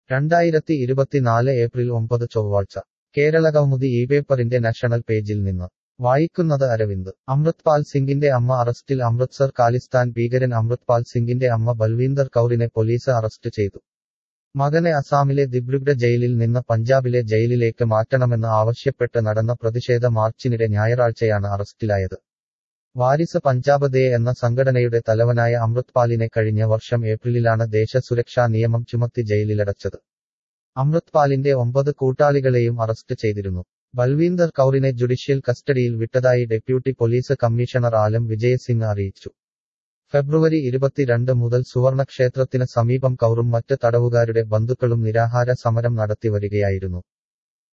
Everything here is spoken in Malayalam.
രണ്ടായിരത്തി ഇരുപത്തിനാല് ഏപ്രിൽ ഒമ്പത് ചൊവ്വാഴ്ച കേരളകൗമുദി ഈ പേപ്പറിന്റെ നാഷണൽ പേജിൽ നിന്ന് വായിക്കുന്നത് അരവിന്ദ് അമൃത്പാൽ സിംഗിന്റെ അമ്മ അറസ്റ്റിൽ അമൃത്സർ കാലിസ്ഥാൻ ഭീകരൻ അമൃത്പാൽ സിംഗിന്റെ അമ്മ ബൽവീന്ദർ കൗറിനെ പോലീസ് അറസ്റ്റ് ചെയ്തു മകനെ അസാമിലെ ദിബ്രുഗഡ് ജയിലിൽ നിന്ന് പഞ്ചാബിലെ ജയിലിലേക്ക് മാറ്റണമെന്ന് ആവശ്യപ്പെട്ട് നടന്ന പ്രതിഷേധ മാർച്ചിനിടെ ഞായറാഴ്ചയാണ് അറസ്റ്റിലായത് വാരിസ് പഞ്ചാബ് ദേ എന്ന സംഘടനയുടെ തലവനായ അമൃത്പാലിനെ കഴിഞ്ഞ വർഷം ഏപ്രിലിലാണ് ദേശസുരക്ഷാ നിയമം ചുമത്തി ജയിലിലടച്ചത് അമൃത്പാലിന്റെ ഒമ്പത് കൂട്ടാളികളെയും അറസ്റ്റ് ചെയ്തിരുന്നു ബൽവീന്ദർ കൗറിനെ ജുഡീഷ്യൽ കസ്റ്റഡിയിൽ വിട്ടതായി deputy police commissioner Alam Vijay Singh അറിയിച്ചു ഫെബ്രുവരി ഇരുപത്തിരണ്ട് മുതൽ സുവർണക്ഷേത്രത്തിന് സമീപം കൗറും മറ്റ് തടവുകാരുടെ ബന്ധുക്കളും നിരാഹാര സമരം നടത്തിവരികയായിരുന്നു